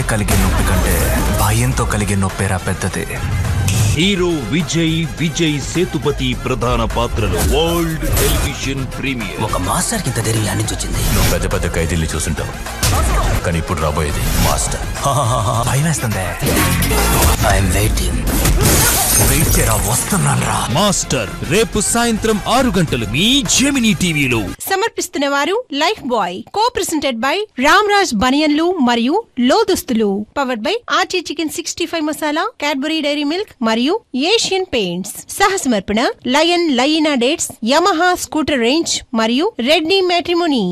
కలిగే నొప్పి కంటే భయంతో కలిగే నొప్పేరా పెద్దది హీరో విజయ్ విజయ్ సేతుపతి ప్రధాన పాత్రలో వరల్డ్ టెలివిజన్ ప్రీమియర్ ఒక మాస్టర్ కి ఇంత ధైర్యం యాడ్ నుంచి వచ్చింది నువ్వు పెద్ద పెద్ద ఖైదీల్ని చూసుంటావు కానీ ఇప్పుడు రాబోయేది మాస్టర్ భయం వేస్తుంది ఐఎమ్ వెయిటింగ్ వెయిట్ చేయరా వస్తున్నాను రా మాస్టర్ రేపు సాయంత్రం ఆరు గంటలు మీ జెమినీ టీవీలో సమర్పిస్తున్న వారు Lifebuoy co presented by Ram Raj బనియన్లు మరియు లోదుస్తులు powered by RT chicken sixty five masala Cadbury Dairy Milk మరియు ఏషియన్ పెయింట్స్ సహ సమర్పణ లయన్ లయీనా డేట్స్ యమహా స్కూటర్ రేంజ్ మరియు రెడ్నీ మ్యాట్రిమోనీ